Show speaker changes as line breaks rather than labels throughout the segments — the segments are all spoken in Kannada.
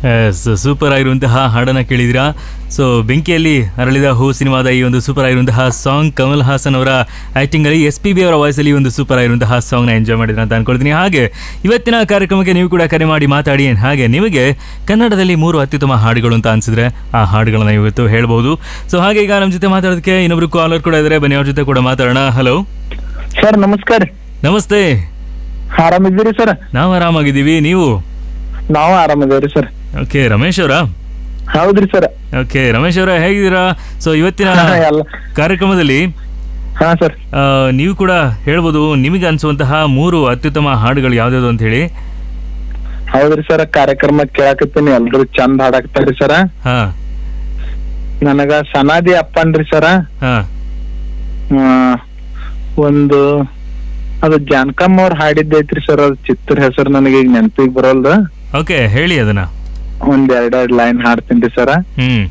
ಸೂಪರ್ ಆಗಿರುವಂತಹ ಹಾಡನ್ನ ಕೇಳಿದಿರಾ ಸೊ ಬೆಂಕಿಯಲ್ಲಿ ಅರಳಿದ ಹೂ ಸಿನಿಮಾದ ಈ ಒಂದು ಸೂಪರ್ ಆಗಿರುವಂತಹ ಸಾಂಗ್ ಕಮಲ್ ಹಾಸನ್ ಅವರ ಆಕ್ಟಿಂಗ್ ಅಲ್ಲಿ ಎಸ್ ಪಿ ಬಿ ಅವರ ವಾಯ್ಸಲ್ಲಿ ಒಂದು ಸೂಪರ್ ಆಗಿರುವಂತಹ ಸಾಂಗ್ ನ ಎಂಜಾಯ್ ಮಾಡಿದ್ರ ಅಂತ ಅನ್ಕೊಳ್ತೀನಿ ಹಾಗೆ ಇವತ್ತಿನ ಕಾರ್ಯಕ್ರಮಕ್ಕೆ ನೀವು ಕೂಡ ಕರೆ ಮಾಡಿ ಮಾತಾಡಿ ಹಾಗೆ ನಿಮಗೆ ಕನ್ನಡದಲ್ಲಿ ಮೂರು ಅತ್ಯುತ್ತಮ ಹಾಡುಗಳು ಅಂತ ಅನ್ಸಿದ್ರೆ ಆ ಹಾಡುಗಳನ್ನ ಇವತ್ತು ಹೇಳ್ಬಹುದು ಸೊ ಹಾಗೆ ಈಗ ನಮ್ಮ ಜೊತೆ ಮಾತಾಡೋದಕ್ಕೆ ಇನ್ನೊಬ್ರು ಕಾಲರ್ ಕೂಡ ಇದ್ದಾರೆ ಬನ್ನಿ ಅವ್ರ ಜೊತೆ ಕೂಡ ಮಾತಾಡೋಣ ಹಲೋ
ಸರ್ ನಮಸ್ಕಾರ
ನಮಸ್ತೆ
ಆರಾಮಿದ್ದೀರಿ ಸರ್
ನಾವು ಆರಾಮಾಗಿದ್ದೀವಿ ನೀವು
ನಾವು ಆರಾಮಿದೇವ್ರಿ ಸರ್
ಓಕೆ ರಮೇಶ್ ಅವರಾ
ಹೌದ್ರಿ ಸರ್
ಓಕೆ ರಮೇಶ್ ಅವರ ಹೇಗಿದ್ದೀರಾ ಸೊ ಇವತ್ತಿನ
ಎಲ್ಲ
ಕಾರ್ಯಕ್ರಮದಲ್ಲಿ
ಹಾ ಸರ್
ಆ, ನೀವು ಕೂಡ ಹೇಳ್ಬೋದು ನಿಮಗೆ ಅನ್ಸುವಂತಹ ಮೂರು ಅತ್ಯುತ್ತಮ ಹಾಡುಗಳು ಯಾವ್ದಾದ್ರು ಅಂತ ಹೇಳಿ
ಹೌದ್ರಿ ಸರ್ ಕಾರ್ಯಕ್ರಮ ಕೇಳಾಕತ್ತೀನಿ ಎಲ್ರು ಚಂದ ಹಾಡಾಕತ್ತಾರ್ರಿ ಸರ
ಹಾ
ನನಗ ಸನಾದಿ ಅಪ್ಪನ್ರಿ ಸರ
ಹಾ
ಆ, ಒಂದು ಅದು ಜಾನಕಮ್ಮ ಅವ್ರ ಹಾಡಿದ್ದೈತ್ರಿ ಸರ್ ಅದ್ ಚಿತ್ರ ಹೆಸರು ನನಗೆ ಈಗ ನೆನಪಿಗೆ ಬರೋಲ್ದ
ಓಕೆ ಹೇಳಿ ಅದನ್ನ
ಒಂದ್ ಎರಡೆರಡ್ ಲೈನ್ ಹಾಡ್ತೀನಿ ಸರ
ಹ್ಮ್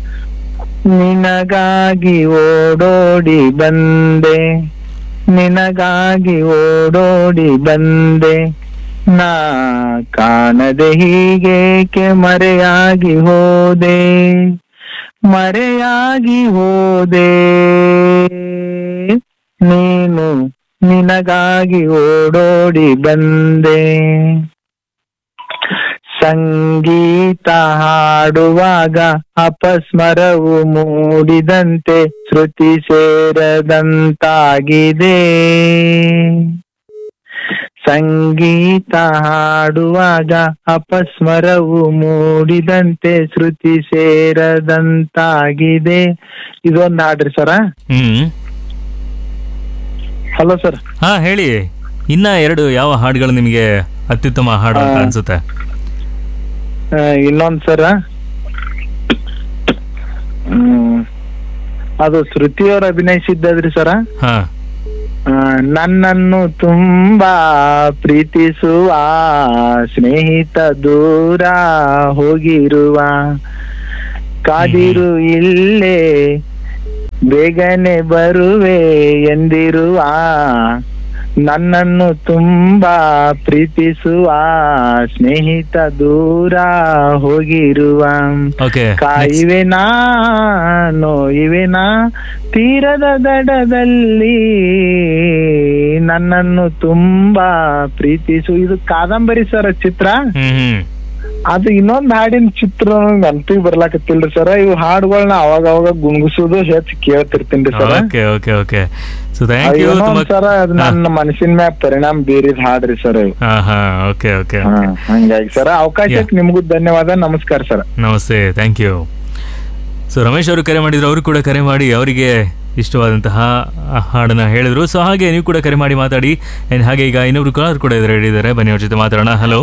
ನಿನಗಾಗಿ ಓಡೋಡಿ ಬಂದೆ ನಿನಗಾಗಿ ಓಡೋಡಿ ಬಂದೆ ನಾ ಕಾಣದೆ ಹೀಗೇಕೆ ಮರೆಯಾಗಿ ಹೋದೆ ಮರೆಯಾಗಿ ಹೋದೆ ನೀನು ನಿನಗಾಗಿ ಓಡೋಡಿ ಬಂದೆ ಸಂಗೀತ ಹಾಡುವಾಗ ಅಪಸ್ಮರವು ಮೂಡಿದಂತೆ ಶ್ರುತಿ ಸೇರದಂತಾಗಿದೆ ಸಂಗೀತ ಹಾಡುವಾಗ ಅಪಸ್ಮರವು ಮೂಡಿದಂತೆ ಶ್ರುತಿ ಸೇರದಂತಾಗಿದೆ ಇದೊಂದು ಹಾಡ್ರಿ ಸರ
ಹ್ಮ್
ಹಲೋ ಸರ್
ಹಾ ಹೇಳಿ ಇನ್ನ ಎರಡು ಯಾವ ಹಾಡುಗಳು ನಿಮಗೆ ಅತ್ಯುತ್ತಮ ಹಾಡು ಅಂತ
ಆ,
ಅನ್ಸುತ್ತೆ
ಇನ್ನೊಂದ್ ಸರ ಹ್ಮ್ ಅದು ಶ್ರುತಿಯವ್ರ ಅಭಿನಯಿಸಿದ್ದದ್ರಿ ಸರ
ಹಾ
ಆ, ನನ್ನನ್ನು ತುಂಬಾ ಪ್ರೀತಿಸುವ ಸ್ನೇಹಿತ ದೂರ ಹೋಗಿರುವ ಕಾದಿರು ಇಲ್ಲೇ ಬೇಗನೆ ಬರುವೆ ಎಂದಿರುವ ನನ್ನನ್ನು ತುಂಬಾ ಪ್ರೀತಿಸುವ ಸ್ನೇಹಿತ ದೂರ ಹೋಗಿರುವ
ಓಕೆ
ಕಾಯುವೆ ನೋಯುವೆನಾ ತೀರದ ದಡದಲ್ಲಿ ನನ್ನನ್ನು ತುಂಬಾ ಪ್ರೀತಿಸು ಇದು ಕಾದಂಬರಿ ಸರ್ ಚಿತ್ರ
ಹ್ಮ್ ಹ್ಮ್
ಅದು ಇನ್ನೊಂದ್ ಹಾಡಿನ ಚಿತ್ರ ನೆನಪಿಗೆ ಬರ್ಲಾಕತ್ತಿಲ್ರಿ ಸರ್ ಇವು ಹಾಡುಗಳನ್ನ ಅವಾಗ ಅವಾಗ ಗುಣಗುಸೋದು ಹೆಚ್ಚು ಕೇಳ್ತಿರ್ತೀನಿ sir
okay okay okay so thank you ತುಂಬಾ
ಸರ್ ಅದು ನನ್ನ ಮನಸ್ಸಿನ ಮ್ಯಾಗ ಪರಿಣಾಮ ಬೀರಿದ ಹಾಡ್ರಿ ಸರ್ ಇವು
ಹಾ ಹಾ ಓಕೆ ಓಕೆ
ಹಾ, ಹಂಗಾಗಿ ಸರ್ ಅವಕಾಶಕ್ಕೆ ನಿಮಗೂ ಧನ್ಯವಾದ ನಮಸ್ಕಾರ ಸರ್
ನಮಸ್ತೆ ಥ್ಯಾಂಕ್ ಯು ಸೊ ರಮೇಶ್ ಅವರು ಕರೆ ಮಾಡಿದ್ರು ಅವರು ಕೂಡ ಕರೆ ಮಾಡಿ ಅವರಿಗೆ ಇಷ್ಟವಾದಂತಹ ಆ ಹಾಡನ್ನ ಹೇಳಿದ್ರು ಸೊ ಹಾಗೆ ನೀವು ಕೂಡ ಕರೆ ಮಾಡಿ ಮಾತಾಡಿ And ಹಾಗೆ ಈಗ ಇನ್ನೊಬ್ರು ಕಾಲರ್ ಕೂಡ ಇದ್ದಾರೆ ಹೇಳಿದ್ದಾರೆ ಬನ್ನಿ ಅವ್ರ ಜೊತೆ ಮಾತಾಡೋಣ ಹಲೋ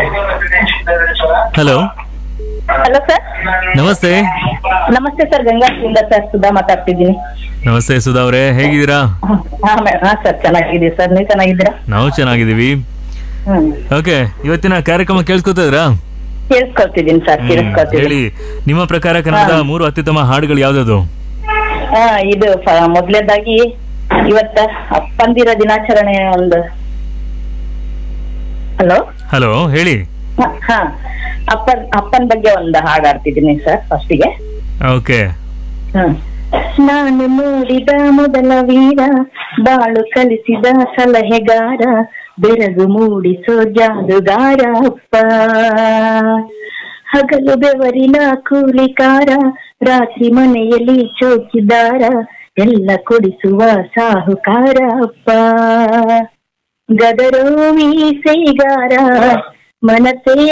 ಹಲೋ
ಹಲೋ ಸರ್
ನಮಸ್ತೆ
ನಮಸ್ತೆ ಸರ್ ಗಂಗಾಶ್ರೀಯಿಂದ ಸರ್ ಸುಧಾ ಮಾತಾಡ್ತಿದ್ದೀನಿ
ನಮಸ್ತೆ ಸುಧಾ ಅವರೇ ಹೇಗಿದ್ದೀರಾ
ಹಾ ಮೇ- ಹಾ ಸರ್ ಚೆನ್ನಾಗಿದ್ದೀವಿ ಸರ್ ನೀವು ಚೆನ್ನಾಗಿದ್ದೀರಾ
ನಾವು ಚೆನ್ನಾಗಿದ್ದೀವಿ
ಹ್ಮ್
ಓಕೆ ಇವತ್ತಿನ ಕಾರ್ಯಕ್ರಮ ಕೇಳಿಸ್ಕೊತಾ ಇದ್ರಾ
ಕೇಳಿಸ್ಕೊಳ್ತಿದ್ದೀನಿ ಸರ್
ಹ್ಮ್,
ಕೇಳಿಸ್ಕೊಳ್ತಿದ್ದೀನಿ
ಹೇಳಿ ನಿಮ್ಮ ಪ್ರಕಾರ ಕನ್ನಡದ ಮೂರು ಅತ್ಯುತ್ತಮ ಹಾಡುಗಳು ಯಾವ್ದು
ಹಾ ಇದು ಫ- ಮೊದ್ಲನೇದಾಗಿ ಇವತ್ತ ಅಪ್ಪಂದಿರ ದಿನಾಚರಣೆ ಒಂದು ಹಲೋ
ಹಲೋ ಹೇಳಿ
ಹಾ ಅಪ್ಪನ್ ಅಪ್ಪನ ಬಗ್ಗೆ ಒಂದು ಹಾಡು ಆಡ್ತಿದ್ದೀನಿ ಸರ್ ಫಸ್ಟಿಗೆ
ಓಕೆ
ಹ್ಮ್. ನಾನು ನೋಡಿದ ಮೊದಲ ವೀರ ಬಾಳು ಕಲಿಸಿದ ಸಲಹೆಗಾರ ಬೆರಗು ಮೂಡಿಸೋ ಜಾದುಗಾರ ಅಪ್ಪ ಹಗಲು ಬೆವರಿನ ಕೂಲಿಕಾರ ರಾತ್ರಿ ಮನೆಯಲ್ಲಿ ಚೌಕಿದಾರ ಎಲ್ಲ ಕೊಡಿಸುವ ಸಾಹುಕಾರ ಅಪ್ಪ ಗದರೋ ಮೀಸೆಗಾರ ಮನಸೇ